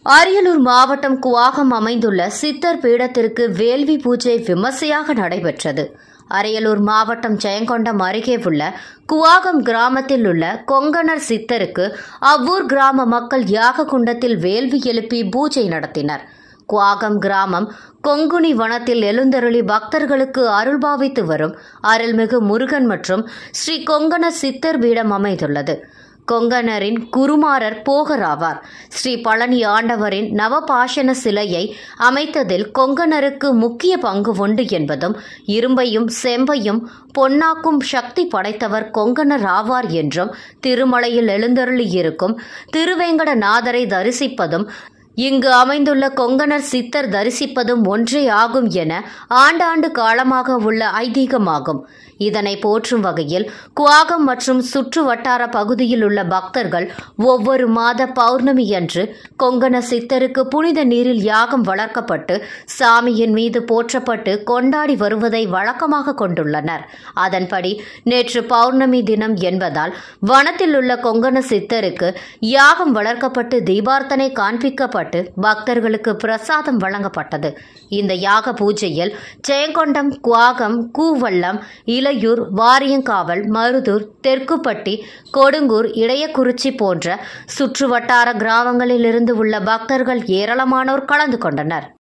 அரியலூர் மாவட்டம் குவாகம் அமைந்துள்ள சித்தர் பீடத்திற்கு வேள்வி பூஜை விமர்சையாக நடைபெற்றது அரியலூர் மாவட்டம் ஜெயங்கொண்டம் அருகே உள்ள குவாகம் கிராமத்தில் உள்ள கொங்கணர் சித்தருக்கு அவ்வூர் கிராம மக்கள் யாக குண்டத்தில் வேள்வி எழுப்பி பூஜை நடத்தினர் குவாகம் கிராமம் கொங்குனி வனத்தில் எழுந்தருளி பக்தர்களுக்கு அருள்பாவித்து வரும் அருள்மிகு முருகன் மற்றும் ஸ்ரீ கொங்கணர் சித்தர் பீடம் அமைந்துள்ளது கொங்கணரின் குருமாரர் போகராவார் ஸ்ரீ பழனி ஆண்டவரின் நவபாஷண சிலையை அமைத்ததில் கொங்கணருக்கு முக்கிய பங்கு உண்டு என்பதும் இரும்பையும் செம்பையும் பொன்னாக்கும் சக்தி படைத்தவர் கொங்கணர் ஆவார் என்றும் திருமலையில் எழுந்தருளியிருக்கும் திருவேங்கடநாதரை தரிசிப்பதும் இங்கு அமைந்துள்ள கொங்கணர் சித்தர் தரிசிப்பதும் ஒன்றே ஆகும் என ஆண்டாண்டு காலமாக உள்ள ஐதீகமாகும் இதனை போற்றும் வகையில் குவாகம் மற்றும் சுற்று வட்டார பகுதியில் உள்ள பக்தர்கள் ஒவ்வொரு மாத பௌர்ணமியன்று கொங்கண சித்தருக்கு புனித நீரில் யாகம் வளர்க்கப்பட்டு சாமியின் மீது போற்றப்பட்டு கொண்டாடி வருவதை வழக்கமாக கொண்டுள்ளனர் அதன்படி நேற்று பௌர்ணமி தினம் என்பதால் வனத்தில் உள்ள கொங்கண சித்தருக்கு யாகம் வளர்க்கப்பட்டு தீபார்த்தனை காண்பிக்கப்பட்டு பக்தர்களுக்கு பிரசாதம் வழங்கப்பட்டது இந்த யாக பூஜையில் ஜெயங்கொண்டம் குவாகம் கூவல்லம் இலையூர் வாரியங்காவல் மருதூர் தெற்குப்பட்டி கொடுங்கூர் இடையக்குறிச்சி போன்ற சுற்றுவட்டார கிராமங்களிலிருந்து உள்ள பக்தர்கள் ஏராளமானோர் கலந்து கொண்டனர்